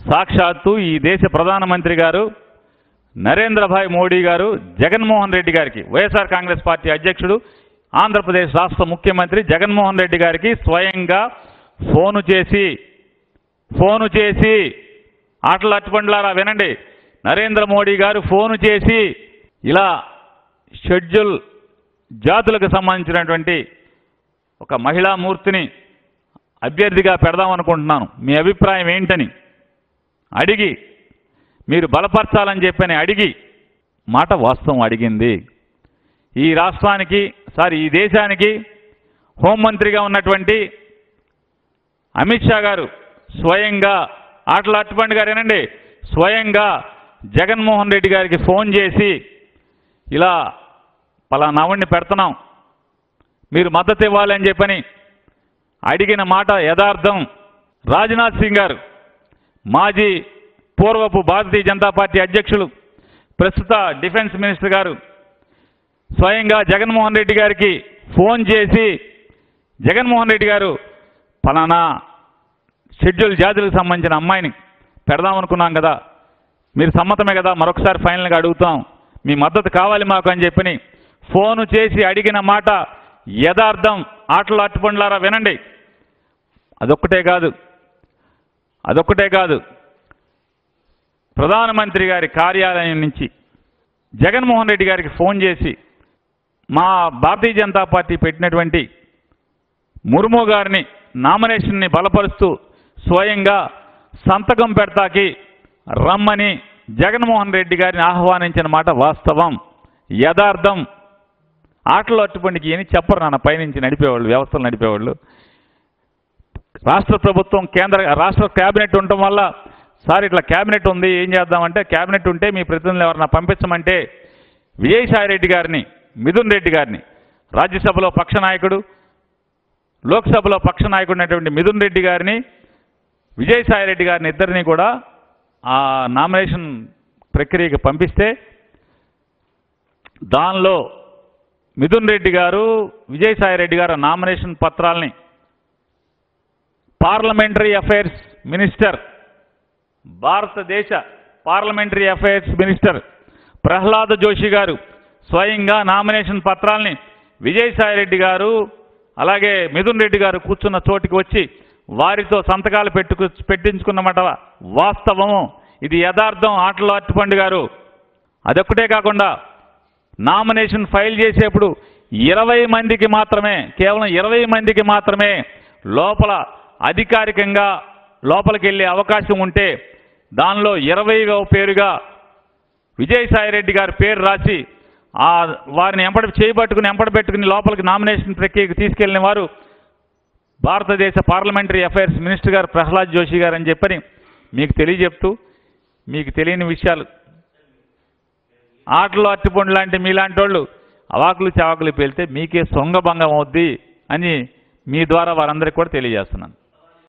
సాక్షాత్తు ఈ దేశ ప్రధానమంత్రి గారు నరేంద్రభాయ్ మోడీ గారు జగన్మోహన్ రెడ్డి గారికి వైఎస్ఆర్ కాంగ్రెస్ పార్టీ అధ్యక్షుడు ఆంధ్రప్రదేశ్ రాష్ట్ర ముఖ్యమంత్రి జగన్మోహన్ రెడ్డి గారికి స్వయంగా ఫోను చేసి ఫోను చేసి ఆటలు అట్టుబండ్లారా వినండి నరేంద్ర మోడీ గారు ఫోను చేసి ఇలా షెడ్యూల్ జాతులకు సంబంధించినటువంటి ఒక మహిళా మూర్తిని అభ్యర్థిగా పెడదాం అనుకుంటున్నాను మీ అభిప్రాయం ఏంటని అడిగి మీరు బలపరచాలని చెప్పని అడిగి మాట వాస్తవం అడిగింది ఈ రాష్ట్రానికి సారీ ఈ దేశానికి హోంమంత్రిగా ఉన్నటువంటి అమిత్ షా గారు స్వయంగా ఆటల అట్టుబండి గారు ఏనండి స్వయంగా జగన్మోహన్ రెడ్డి గారికి ఫోన్ చేసి ఇలా పలానావణ్ణి పెడుతున్నాం మీరు మద్దతు ఇవ్వాలని చెప్పని అడిగిన మాట యథార్థం రాజ్నాథ్ సింగ్ గారు మాజీ పూర్వపు భారతీయ జనతా పార్టీ అధ్యక్షులు ప్రస్తుత డిఫెన్స్ మినిస్టర్ గారు స్వయంగా జగన్మోహన్ రెడ్డి గారికి ఫోన్ చేసి జగన్మోహన్ రెడ్డి గారు ఫలానా షెడ్యూల్ జాతులకు సంబంధించిన అమ్మాయిని పెడదాం అనుకున్నాం కదా మీరు సమ్మతమే కదా మరొకసారి ఫైనల్గా అడుగుతాం మీ మద్దతు కావాలి మాకు అని చెప్పని ఫోను చేసి అడిగిన మాట యథార్థం ఆటలు అట్టుపండ్లారా వినండి అదొక్కటే కాదు అదొక్కటే కాదు ప్రధానమంత్రి గారి కార్యాలయం నుంచి జగన్మోహన్ రెడ్డి గారికి ఫోన్ చేసి మా భారతీయ జనతా పార్టీ పెట్టినటువంటి ముర్ము గారిని నామినేషన్ని బలపరుస్తూ స్వయంగా సంతకం పెడతాకి రమ్మని జగన్మోహన్ రెడ్డి గారిని ఆహ్వానించిన మాట వాస్తవం యథార్థం ఆటలు అట్టుబండికి అని చెప్పరు నాన్న పైనుంచి నడిపేవాళ్ళు వ్యవస్థలు నడిపేవాళ్ళు రాష్ట్ర ప్రభుత్వం కేంద్ర రాష్ట్ర క్యాబినెట్ ఉండటం వల్ల సార్ ఇట్లా క్యాబినెట్ ఉంది ఏం చేద్దామంటే క్యాబినెట్ ఉంటే మీ ప్రతినిధులు ఎవరన్నా పంపించమంటే విజయసాయి రెడ్డి గారిని మిథున్ రెడ్డి గారిని రాజ్యసభలో పక్ష నాయకుడు లోక్సభలో పక్ష నాయకుడు అయినటువంటి మిథున్ రెడ్డి గారిని విజయసాయి రెడ్డి గారిని ఇద్దరిని కూడా ఆ నామినేషన్ ప్రక్రియకి పంపిస్తే దానిలో మిథున్ రెడ్డి గారు విజయసాయి రెడ్డి గారు నామినేషన్ పత్రాలని పార్లమెంటరీ అఫైర్స్ మినిస్టర్ భారతదేశ parliamentary affairs minister Prahlad Joshi గారు స్వయంగా నామినేషన్ పత్రాల్ని విజయసాయి రెడ్డి గారు అలాగే మిథున్ రెడ్డి గారు కూర్చున్న చోటికి వచ్చి వారితో సంతకాలు పెట్టుకు పెట్టించుకున్నమాట వాస్తవము ఇది యథార్థం ఆటలో అట్టుపండు గారు అదొక్కటే కాకుండా నామినేషన్ ఫైల్ చేసేప్పుడు ఇరవై మందికి మాత్రమే కేవలం ఇరవై మందికి మాత్రమే లోపల అధికారికంగా లోపలికి వెళ్ళే అవకాశం ఉంటే దానిలో ఇరవైవ పేరుగా విజయసాయిరెడ్డి గారి పేరు రాసి ఆ వారిని ఎంపడ చేయబట్టుకుని ఎంపడ పెట్టుకుని లోపలికి నామినేషన్ ప్రక్రియకు తీసుకెళ్లిన వారు భారతదేశ పార్లమెంటరీ అఫైర్స్ మినిస్టర్ గారు ప్రహ్లాద్ జోషి గారు అని చెప్పని మీకు తెలియజెప్తూ మీకు తెలియని విషయాలు ఆటలో అట్టిపండు లాంటి మీలాంటి వాళ్ళు అవాకులు చవాకులు పేలితే మీకే సొంగభంగం అవుద్ది అని మీ ద్వారా వారందరికీ కూడా తెలియజేస్తున్నాను